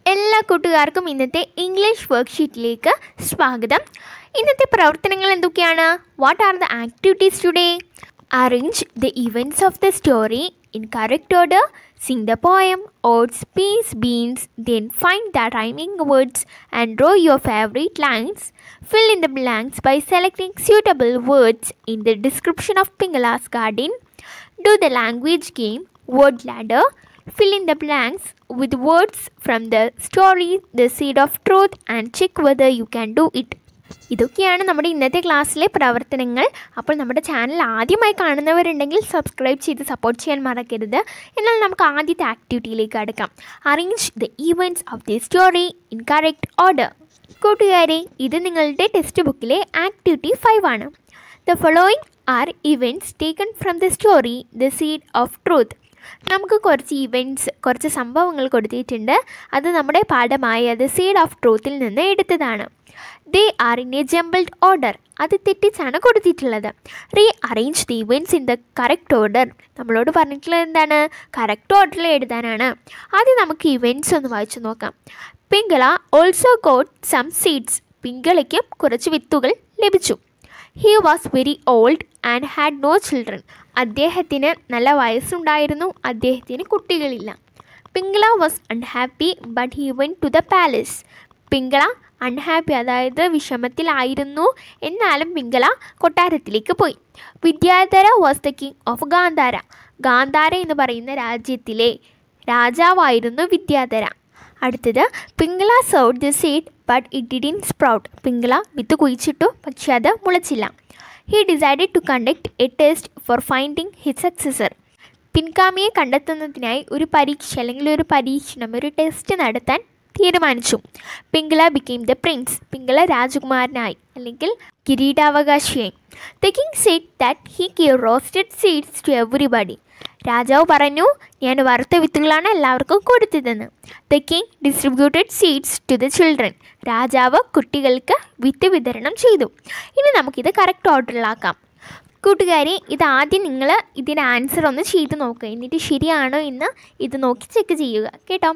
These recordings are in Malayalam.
എല്ലാ കൂട്ടുകാർക്കും ഇന്നത്തെ ഇംഗ്ലീഷ് വർക്ക്ഷീറ്റിലേക്ക് സ്വാഗതം ഇന്നത്തെ പ്രവർത്തനങ്ങൾ എന്തൊക്കെയാണ് what are the activities today arrange the events of the story in correct order sing the poem oats peas beans then find the rhyming words and draw your favourite lines fill in the blanks by selecting suitable words in the description of Pingala's garden. Do the language game word ladder. Fill in the blanks with words from the story The Seed of Truth and check whether you can do it. ഇതൊക്കെയാണ് നമ്മുടെ ഇന്നത്തെ ക്ലാസ്സിലെ പ്രവർത്തനങ്ങൾ അപ്പോൾ നമ്മുടെ ചാനൽ ആദ്യമായി കാണുന്നവരുണ്ടെങ്കിൽ സബ്സ്ക്രൈബ് ചെയ്ത് സപ്പോർട്ട് ചെയ്യാൻ മറക്കരുത് എന്നാൽ നമുക്ക് ആദ്യത്തെ ആക്ടിവിറ്റിയിലേക്ക് അടുക്കാം arrange the events of the story in correct order കൂട്ടുകാരെ ഇത് നിങ്ങളുടെ ടെക്സ്റ്റ് ബുക്കിലെ ആക്ടിവിറ്റി ഫൈവ് ആണ് the following are events taken from the story the seed of truth നമുക്ക് കുറച്ച് ഇവൻറ്റ്സ് കുറച്ച് സംഭവങ്ങൾ കൊടുത്തിട്ടുണ്ട് അത് നമ്മുടെ പാഠമായ ദ സീഡ് ഓഫ് ട്രൂത്തിൽ നിന്ന് എടുത്തതാണ് they are in a jumbled order അത് തെറ്റിച്ചാണ് കൊടുത്തിട്ടുള്ളത് rearrange the events in the correct order നമ്മളോട് പറഞ്ഞിട്ടുള്ളത് എന്താണ് കറക്റ്റ് ഓർഡറിൽ എഴുതാനാണ് ആദ്യം നമുക്ക് ഇവൻറ്റ്സ് ഒന്ന് വായിച്ചു നോക്കാം Pingala also got some seeds പിങ്കളയ്ക്കും കുറച്ച് വിത്തുകൾ ലഭിച്ചു he was very old and had no children അദ്ദേഹത്തിന് നല്ല വയസ്സുണ്ടായിരുന്നു അദ്ദേഹത്തിന് കുട്ടികളില്ല Pingala was unhappy but he went to the palace Pingala unhappy അതായത് വിഷമത്തിലായിരുന്നു എന്നാലും പിങ്കള കൊട്ടാരത്തിലേക്ക് പോയി Vidyadhara was the king of Gandhara Gandhara എന്ന് പറയുന്ന രാജ്യത്തിലെ രാജാവായിരുന്നു വിദ്യാധര അടുത്തത് Pingala sowed the seed but it didn't sprout Pingala വിത്ത് കുഴിച്ചിട്ടു പക്ഷെ അത് മുളച്ചില്ല he decided to conduct a test for finding his successor പിൻഗാമിയെ കണ്ടെത്തുന്നതിനായി ഒരു പരീക്ഷ അല്ലെങ്കിൽ ഒരു പരീക്ഷണം ഒരു ടെസ്റ്റ് നടത്താൻ തീരുമാനിച്ചു Pingala became the prince Pingala രാജകുമാരനായി അല്ലെങ്കിൽ കിരീടാവകാശിയായി the king said that he give roasted seeds to everybody രാജാവ് പറഞ്ഞു ഞാൻ വറുത്ത വിത്തുകളാണ് എല്ലാവർക്കും കൊടുത്തതെന്ന് the king distributed seeds to the children രാജാവ് കുട്ടികൾക്ക് വിത്ത് വിതരണം ചെയ്തു ഇനി നമുക്കിത് കറക്റ്റ് ഓർഡറിലാക്കാം കൂട്ടുകാരെ ഇത് ആദ്യം നിങ്ങൾ ഇതിൻ്റെ ആൻസർ ഒന്ന് ചെയ്ത് നോക്കുക എന്നിട്ട് ശരിയാണോ എന്ന് ഇത് നോക്കി ചെക്ക് ചെയ്യുക കേട്ടോ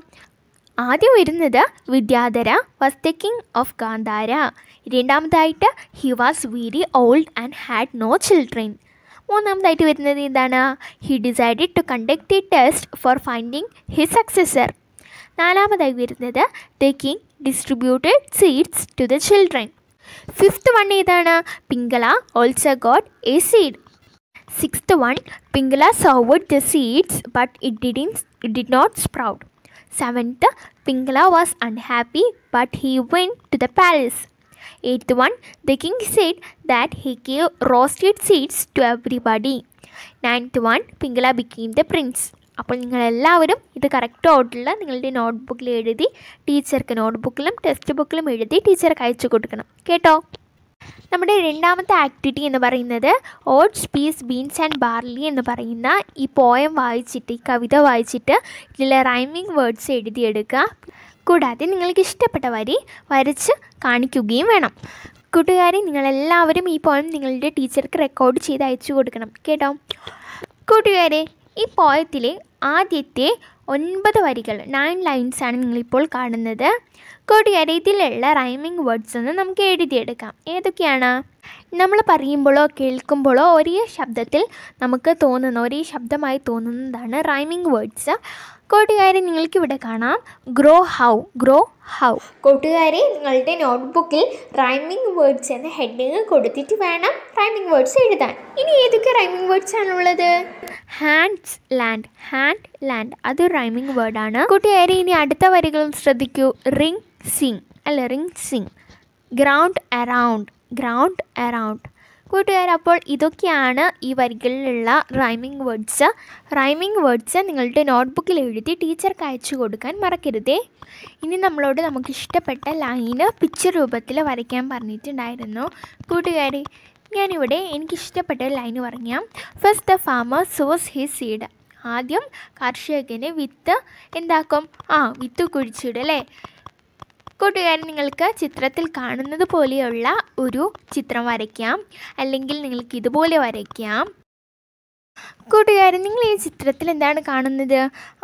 ആദ്യം വരുന്നത് Vidyadhara was the king of Gandhara രണ്ടാമതായിട്ട് he was very old and had no children മൂന്നാമതായിട്ട് വരുന്നത് എന്താണ് he decided to conduct a test for finding his successor നാലാമതായി വരുന്നത് the king distributed seeds to the children fifth one ഏതാണ് Pingala also got a seed sixth one Pingala sowed the seeds but it didn't it did not sprout seventh Pingala was unhappy but he went to the palace eighth one the king said that he gave roasted seeds to everybody ninth one Pingala became the prince അപ്പോൾ നിങ്ങളെല്ലാവരും ഇത് കറക്റ്റ് ഓർഡറിൽ നിങ്ങളുടെ നോട്ട്ബുക്കിൽ എഴുതി ടീച്ചർക്ക് നോട്ട്ബുക്കിലും ടെക്സ്റ്റ് ബുക്കിലും എഴുതി ടീച്ചർക്ക് അയച്ചു കൊടുക്കണം കേട്ടോ നമ്മുടെ രണ്ടാമത്തെ ആക്ടിവിറ്റി എന്ന് പറയുന്നത് oats peas beans and barley എന്ന് പറയുന്ന ഈ പോയം വായിച്ചിട്ട് ഈ കവിത വായിച്ചിട്ട് ഇതിലെ റൈമിംഗ് വേർഡ്സ് എഴുതിയെടുക്കുക കൂടാതെ നിങ്ങൾക്ക് ഇഷ്ടപ്പെട്ട വരി വരച്ച് കാണിക്കുകയും വേണം കൂട്ടുകാരെ നിങ്ങളെല്ലാവരും ഈ പോയം നിങ്ങളുടെ ടീച്ചർക്ക് റെക്കോർഡ് ചെയ്ത് അയച്ചു കൊടുക്കണം കേട്ടോ കൂട്ടുകാരെ ഈ പോയത്തിലെ ആദ്യത്തെ ഒൻപത് വരികൾ നയൻ ലൈൻസാണ് നിങ്ങളിപ്പോൾ കാണുന്നത് കൂട്ടുകാരെ ഇതിലുള്ള റൈമിംഗ് വേർഡ്സ് ഒന്ന് നമുക്ക് എഴുതിയെടുക്കാം ഏതൊക്കെയാണ് നമ്മൾ പറയുമ്പോഴോ കേൾക്കുമ്പോഴോ ഒരേ ശബ്ദത്തിൽ നമുക്ക് തോന്നുന്ന ഒരേ ശബ്ദമായി തോന്നുന്നതാണ് റൈമിംഗ് വേർഡ്സ് കൂട്ടുകാരെ നിങ്ങൾക്ക് ഇവിടെ കാണാം ഗ്രോ ഹൗ ഗ്രോ ഹൗ കൂട്ടുകാരെ നിങ്ങളുടെ നോട്ട്ബുക്കിൽ റൈമിംഗ് വേർഡ്സ് എന്ന ഹെഡിങ് കൊടുത്തിട്ട് വേണം റൈമിംഗ് വേർഡ്സ് എഴുതാൻ ഇനി ഏതൊക്കെ റൈമിംഗ് വേർഡ്സ് ആണുള്ളത് ഹാൻഡ്സ് ലാൻഡ് ഹാൻഡ് ലാൻഡ് അത് റൈമിംഗ് വേർഡാണ് കൂട്ടുകാരെ ഇനി അടുത്ത വരികൾ ശ്രദ്ധിക്കൂ റിങ് സിങ് അല്ല ring sing ground around ground around കൂട്ടുകാർ അപ്പോൾ ഇതൊക്കെയാണ് ഈ വരികളിലുള്ള റൈമിംഗ് വേർഡ്സ് റൈമിംഗ് വേർഡ്സ് നിങ്ങളുടെ നോട്ട്ബുക്കിൽ എഴുതി ടീച്ചർക്ക് അയച്ചു കൊടുക്കാൻ മറക്കരുതേ ഇനി നമ്മളോട് നമുക്ക് ഇഷ്ടപ്പെട്ട ലൈന് പിക്ചർ രൂപത്തിൽ വരയ്ക്കാൻ പറഞ്ഞിട്ടുണ്ടായിരുന്നു കൂട്ടുകാരെ ഞാനിവിടെ എനിക്കിഷ്ടപ്പെട്ട ലൈന് പറയാം first the farmer sows his seed ആദ്യം കർഷകന് വിത്ത് എന്താക്കും ആ വിത്ത് കുഴിച്ചിടും അല്ലേ കൂട്ടുകാരൻ നിങ്ങൾക്ക് ചിത്രത്തിൽ കാണുന്നത് പോലെയുള്ള ഒരു ചിത്രം വരയ്ക്കാം അല്ലെങ്കിൽ നിങ്ങൾക്ക് ഇതുപോലെ വരയ്ക്കാം കൂട്ടുകാരൻ നിങ്ങൾ ഈ ചിത്രത്തിൽ എന്താണ് കാണുന്നത് ആ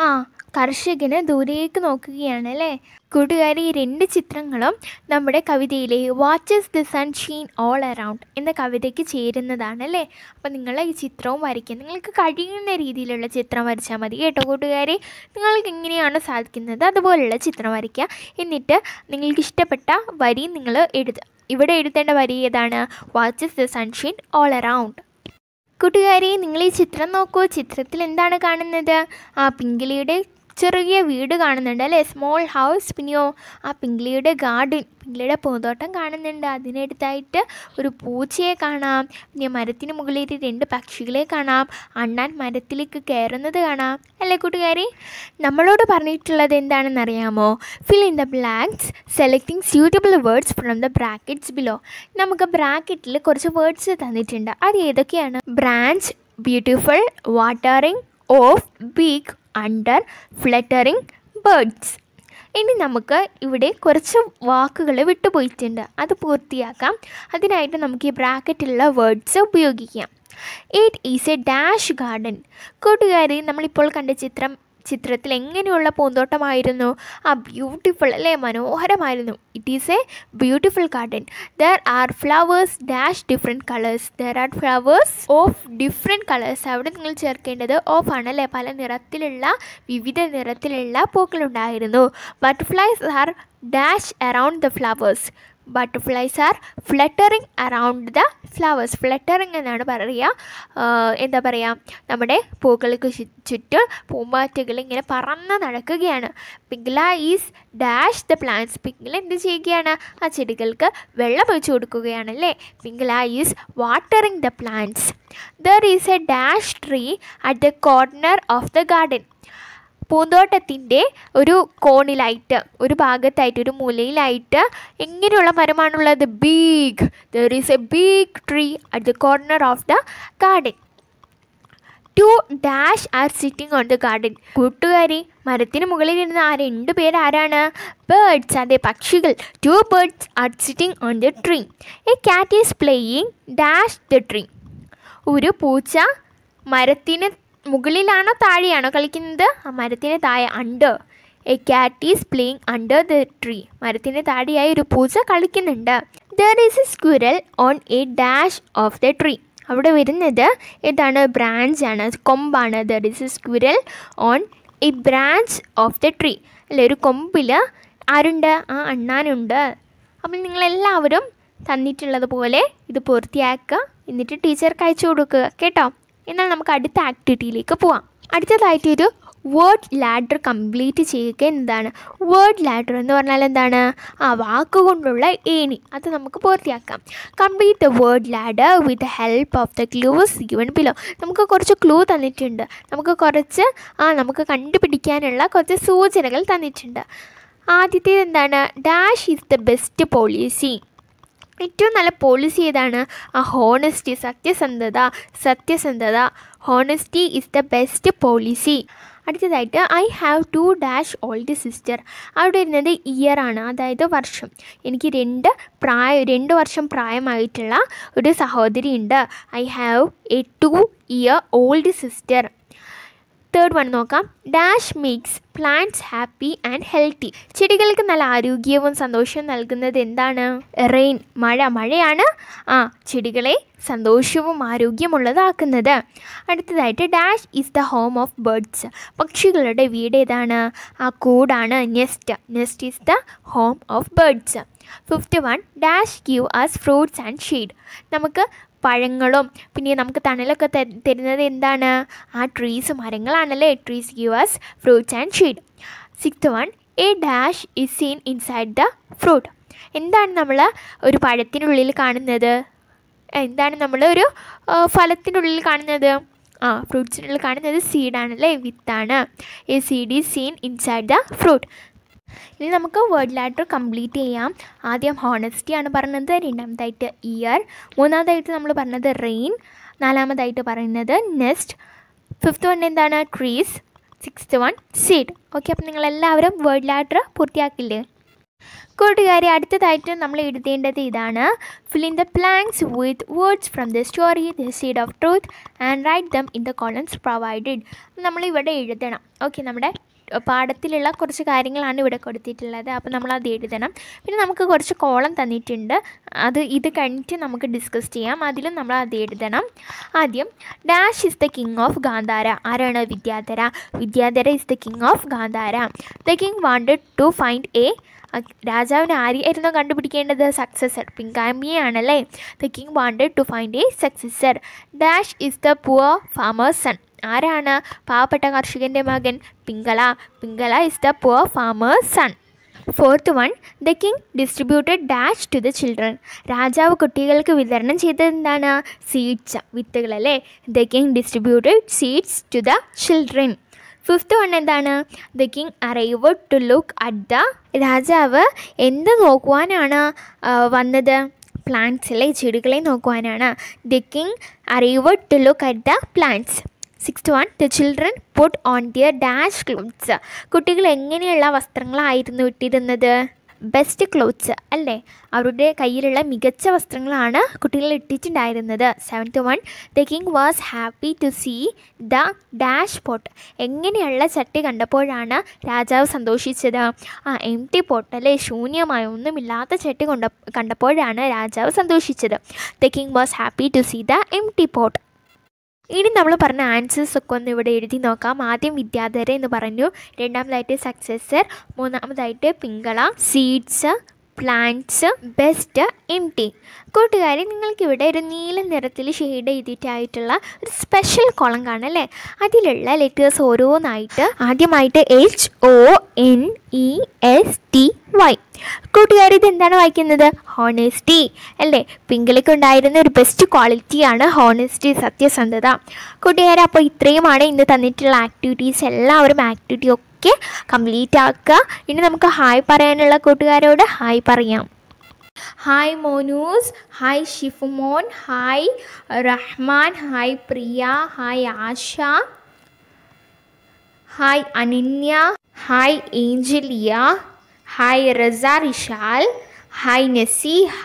കർഷകന് ദൂരേക്ക് നോക്കുകയാണ് അല്ലേ കൂട്ടുകാരി ഈ രണ്ട് ചിത്രങ്ങളും നമ്മുടെ കവിതയിലെ watches the sunshine all around എന്ന കവിതയ്ക്ക് ചേരുന്നതാണ് അല്ലേ അപ്പം നിങ്ങൾ ഈ ചിത്രവും വരയ്ക്കുക നിങ്ങൾക്ക് കഴിയുന്ന രീതിയിലുള്ള ചിത്രം വരച്ചാൽ മതി കേട്ടോ കൂട്ടുകാരെ നിങ്ങൾക്ക് എങ്ങനെയാണ് സാധിക്കുന്നത് അതുപോലുള്ള ചിത്രം വരയ്ക്കുക എന്നിട്ട് നിങ്ങൾക്ക് ഇഷ്ടപ്പെട്ട വരി നിങ്ങൾ എഴുതുക ഇവിടെ എഴുതേണ്ട വരി ഏതാണ് watches the sunshine all around കൂട്ടുകാരി നിങ്ങൾ ഈ ചിത്രം നോക്കൂ ചിത്രത്തിൽ എന്താണ് കാണുന്നത് ആ പിങ്കിളിയുടെ ചെറിയ വീട് കാണുന്നുണ്ട് അല്ലേ സ്മോൾ ഹൗസ് പിന്നെയോ ആ പിങ്കിളിയുടെ ഗാർഡൻ പിങ്കിളിയുടെ പൂന്തോട്ടം കാണുന്നുണ്ട് അതിനടുത്തായിട്ട് ഒരു പൂച്ചയെ കാണാം പിന്നെ മരത്തിന് മുകളിൽ രണ്ട് പക്ഷികളെ കാണാം അണ്ണാൻ മരത്തിലേക്ക് കയറുന്നത് കാണാം അല്ലേ കൂട്ടുകാരി നമ്മളോട് പറഞ്ഞിട്ടുള്ളത് എന്താണെന്നറിയാമോ fill in the blanks selecting suitable words from the brackets below നമുക്ക് ബ്രാക്കറ്റിൽ കുറച്ച് വേർഡ്സ് തന്നിട്ടുണ്ട് അത് ഏതൊക്കെയാണ് branch beautiful watering of big under fluttering birds ഇനി നമുക്ക് ഇവിടെ കുറച്ച് വാക്കുകൾ വിട്ടുപോയിട്ടുണ്ട് അത് പൂർത്തിയാക്കാം അതിനായിട്ട് നമുക്ക് ഈ ബ്രാക്കറ്റിലുള്ള വേർഡ്സ് ഉപയോഗിക്കാം it is a dash garden കൂട്ടുകാരി നമ്മളിപ്പോൾ കണ്ട ചിത്രം ചിത്രത്തിൽ എങ്ങനെയുള്ള പൂന്തോട്ടമായിരുന്നു ആ ബ്യൂട്ടിഫുൾ അല്ലേ മനോഹരമായിരുന്നു it is a beautiful garden there are flowers dash different colours there are flowers of different colours അവിടെ നിങ്ങൾ ചേർക്കേണ്ടത് ഓഫ് ആണ് അല്ലേ പല നിറത്തിലുള്ള വിവിധ നിറത്തിലുള്ള പൂക്കളുണ്ടായിരുന്നു butterflies are dash around the flowers butterflies are fluttering around the flowers fluttering എന്നാണ് പറയുക ആഹ് എന്താ പറയുക നമ്മുടെ പൂക്കൾക്ക് ചു- ചുറ്റും പൂമ്പാറ്റകൾ ഇങ്ങനെ പറന്ന് നടക്കുകയാണ് Pingala is dash the plants Pingala എന്ത് ചെയ്യുകയാണ് ആ ചെടികൾക്ക് വെള്ളം ഒഴിച്ചു കൊടുക്കുകയാണല്ലേ Pingala is watering the plants there is a dash tree at the corner of the garden പൂന്തോട്ടത്തിൻ്റെ ഒരു കോണിലായിട്ട് ഒരു ഭാഗത്തായിട്ട് ഒരു മൂലയിലായിട്ട് എങ്ങനെയുള്ള മരമാണുള്ളത് big there is a big tree at the corner of the garden two dash are sitting on the garden കൂട്ടുകാരി മരത്തിന് മുകളിൽ ഇരുന്ന ആ രണ്ട് പേര് ആരാണ് ബേർഡ്സ് അതെ പക്ഷികൾ two birds are sitting on the tree a cat is playing dash the tree ഒരു പൂച്ച മരത്തിന് മുകളിലാണോ താഴെയാണോ കളിക്കുന്നത് ആ മരത്തിന് താഴെ under a cat is playing under the tree മരത്തിന് താഴെയായി ഒരു പൂച്ച കളിക്കുന്നുണ്ട് there is a squirrel on a dash of the tree അവിടെ വരുന്നത് ഏതാണ് ബ്രാഞ്ച് ആണ് കൊമ്പാണ് there is a squirrel on a branch of the tree അല്ലെ ഒരു കൊമ്പിൽ ആരുണ്ട് ആ അണ്ണാനുണ്ട് അപ്പം നിങ്ങളെല്ലാവരും തന്നിട്ടുള്ളത് പോലെ ഇത് പൂർത്തിയാക്കുക എന്നിട്ട് ടീച്ചർക്ക് അയച്ചു കൊടുക്കുക കേട്ടോ എന്നാൽ നമുക്ക് അടുത്ത ആക്ടിവിറ്റിയിലേക്ക് പോവാം അടുത്തതായിട്ട് ഒരു വേർഡ് ലാഡർ കംപ്ലീറ്റ് ചെയ്യുക എന്നതാണ് വേർഡ് ലാഡർ എന്ന് പറഞ്ഞാൽ എന്താണ് ആ വാക്കുകൊണ്ടുള്ള ഏണി അത് നമുക്ക് പൂർത്തിയാക്കാം complete the word ladder with the help of the clues given below നമുക്ക് കുറച്ച് ക്ലൂ തന്നിട്ടുണ്ട് നമുക്ക് കുറച്ച് ആ നമുക്ക് കണ്ടുപിടിക്കാനുള്ള കുറച്ച് സൂചനകൾ തന്നിട്ടുണ്ട് ആദ്യത്തേത് എന്താണ് dash is the best policy ഏറ്റവും നല്ല പോളിസി ഏതാണ് ആ ഹോണസ്റ്റി സത്യസന്ധത സത്യസന്ധത honesty is the best policy അടുത്തതായിട്ട് I have two dash old sister അവിടെ വരുന്നത് ഇയർ ആണ് അതായത് വർഷം എനിക്ക് രണ്ട് പ്രായ രണ്ട് വർഷം പ്രായമായിട്ടുള്ള ഒരു സഹോദരി ഉണ്ട് I have a two year old sister third one നോക്കാം dash makes plants happy and healthy ചെടികൾക്ക് നല്ല ആരോഗ്യവും സന്തോഷവും നൽകുന്നത് എന്താണ് റെയിൻ മഴ മഴയാണ് ആ ചെടികളെ സന്തോഷവും ആരോഗ്യമുള്ളതാക്കുന്നത് അടുത്തതായിട്ട് dash is the home of birds പക്ഷികളുടെ വീട് ഏതാണ് ആ കൂടാണ് nest nest is the home of birds fifth one dash give us fruits and shade നമുക്ക് പഴങ്ങളും പിന്നെ നമുക്ക് തണലൊക്കെ ത- തരുന്നത് എന്താണ് ആ ട്രീസ് മരങ്ങളാണല്ലേ trees give us fruits and shade sixth one a dash is seen inside the fruit എന്താണ് നമ്മൾ ഒരു പഴത്തിനുള്ളിൽ കാണുന്നത് എന്താണ് നമ്മൾ ഒരു ആ, ഫലത്തിനുള്ളിൽ കാണുന്നത് ആ ഫ്രൂട്ട്സിനുള്ളിൽ കാണുന്നത് സീഡാണല്ലേ വിത്താണ് a seed is seen inside the fruit ഇനി നമുക്ക് വേർഡ് ലാറ്റർ കംപ്ലീറ്റ് ചെയ്യാം ആദ്യം ഹോണസ്റ്റി ആണ് പറഞ്ഞത് രണ്ടാമതായിട്ട് ഇയർ മൂന്നാമതായിട്ട് നമ്മൾ പറഞ്ഞത് റെയിൻ നാലാമതായിട്ട് പറയുന്നത് നെസ്റ്റ് ഫിഫ്ത്ത് വൺ എന്താണ് trees sixth one seed okay അപ്പോൾ നിങ്ങളെല്ലാവരും വേർഡ് ലാറ്റർ പൂർത്തിയാക്കില്ലേ കൂട്ടുകാരെ അടുത്തതായിട്ട് നമ്മൾ എഴുതേണ്ടത് ഇതാണ് fill in the blanks with words from the story the seed of truth and write them in the columns provided നമ്മൾ ഇവിടെ എഴുതണം ഓക്കെ നമ്മുടെ പാഠത്തിലുള്ള കുറച്ച് കാര്യങ്ങളാണ് ഇവിടെ കൊടുത്തിട്ടുള്ളത് അപ്പോൾ നമ്മൾ അത് എഴുതണം പിന്നെ നമുക്ക് കുറച്ച് കോളം തന്നിട്ടുണ്ട് അത് ഇത് കഴിഞ്ഞിട്ട് നമുക്ക് ഡിസ്കസ് ചെയ്യാം അതിലും നമ്മൾ അത് എഴുതണം ആദ്യം dash is the king of Gandhara ആരാണ് Vidyadhara Vidyadhara is the king of Gandhara the king wanted to find a രാജാവിന് ആരെയായിരുന്നു കണ്ടുപിടിക്കേണ്ടത് സക്സസർ പിങ്കാമിയാണല്ലേ the king wanted to find a successor dash is the poor farmer's son ആരാണ് പാവപ്പെട്ട കർഷകൻ്റെ മകൻ Pingala Pingala is the poor farmer's son fourth one the king distributed dash to the children രാജാവ് കുട്ടികൾക്ക് വിതരണം ചെയ്തത് എന്താണ് സീഡ്സ് വിത്തുകളല്ലേ the king distributed seeds to the children fifth one എന്താണ് the king arrive to look at the രാജാവ് എന്ത് നോക്കുവാനാണ് ആ, വന്നത് പ്ലാന്റ്സിലെ ചെടികളെ നോക്കുവാനാണ് the king arrive to look at the plants sixth one the children put on their dash clothes കുട്ടികൾ എങ്ങനെയുള്ള വസ്ത്രങ്ങളായിരുന്നു ഇട്ടിരുന്നത് ബെസ്റ്റ് ക്ലോത്ത്സ് അല്ലേ അവരുടെ കയ്യിലുള്ള മികച്ച വസ്ത്രങ്ങളാണ് കുട്ടികൾ ഇട്ടിട്ടുണ്ടായിരുന്നത് seventh one the king was happy to see the dash pot എങ്ങനെയുള്ള ചട്ടി കണ്ടപ്പോഴാണ് രാജാവ് സന്തോഷിച്ചത് ആ എം ടി പോട്ട് അല്ലേ ശൂന്യമായ ഒന്നുമില്ലാത്ത ചട്ടി കൊണ്ട കണ്ടപ്പോഴാണ് രാജാവ് സന്തോഷിച്ചത് the king was happy to see the empty pot ഇനി നമ്മൾ പറഞ്ഞ ആൻസേഴ്സ് ഒക്കെ ഒന്ന് ഇവിടെ എഴുതി നോക്കാം ആദ്യം വിദ്യാധര എന്ന് പറഞ്ഞു രണ്ടാമതായിട്ട് സക്സസർ മൂന്നാമതായിട്ട് Pingala seeds plants best empty കൂട്ടുകാരെ നിങ്ങൾക്ക് ഇവിടെ ഒരു നീല നിറത്തിൽ ഷെയ്ഡ് ചെയ്തിട്ടായിട്ടുള്ള ഒരു സ്പെഷ്യൽ കോളം കാണാം അല്ലേ അതിലുള്ള ലെറ്റേഴ്സ് ഓരോന്നായിട്ട് ആദ്യമായിട്ട് H O N E S T Y കൂട്ടുകാർ ഇത് എന്താണ് വായിക്കുന്നത് ഹോണസ്റ്റി അല്ലേ പിങ്കിളിക്ക് ഉണ്ടായിരുന്ന ഒരു ബെസ്റ്റ് ക്വാളിറ്റിയാണ് ഹോണസ്റ്റി സത്യസന്ധത കൂട്ടുകാരെ അപ്പോൾ ഇത്രയുമാണ് ഇന്ന് തന്നിട്ടുള്ള ആക്ടിവിറ്റീസ് എല്ലാവരും ആക്ടിവിറ്റി ഒക്കെ കംപ്ലീറ്റ് ആക്കുക ഇനി നമുക്ക് ഹായ് പറയാനുള്ള കൂട്ടുകാരോട് ഹായ് പറയാം hi Monus hi Shifumon hi Rahman hi Priya hi Asha hi Ananya hi Angelia hi Raza Rishal hi Naseeha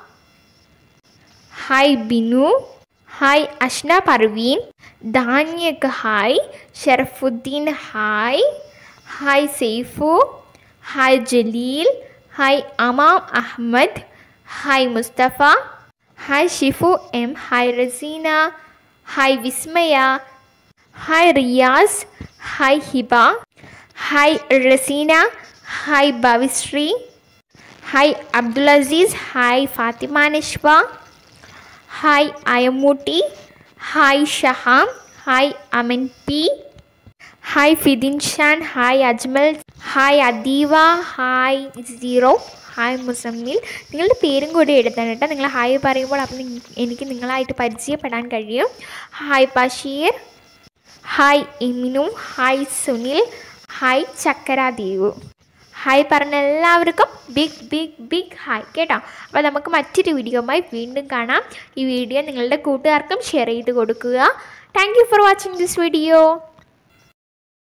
hi Binu hi Ashna Parveen ധാന്യക്ക് hi Sharafuddin hi hi Saifu hi Jaleel hi Amam Ahammed hi Mustafa hi Shifu M hi Raseena hi Vismaya hi Riyas hi Hiba hi Raseena hi Bhavisree hi Abdul Azeez hi Fathima Nashwa hi Ayammootty hi Shaham hi Aman P hi ഫിദിൻ Shan hi Ajmal hi Adeeva hi zero hi Muzammil നിങ്ങളുടെ പേരും കൂടി എഴുതണം കേട്ടോ നിങ്ങൾ ഹായ് പറയുമ്പോൾ അപ്പം നിങ്ങ- എനിക്ക് നിങ്ങളായിട്ട് പരിചയപ്പെടാൻ കഴിയും hi Basheer hi Iminu hi Sunil hi Chakkara Devu hi പറഞ്ഞ എല്ലാവർക്കും ബിഗ് ബിഗ് ബിഗ് ഹായ് കേട്ടോ അപ്പോൾ നമുക്ക് മറ്റൊരു വീഡിയോയുമായി വീണ്ടും കാണാം ഈ വീഡിയോ നിങ്ങളുടെ കൂട്ടുകാർക്കും ഷെയർ ചെയ്ത് കൊടുക്കുക thank you for watching this video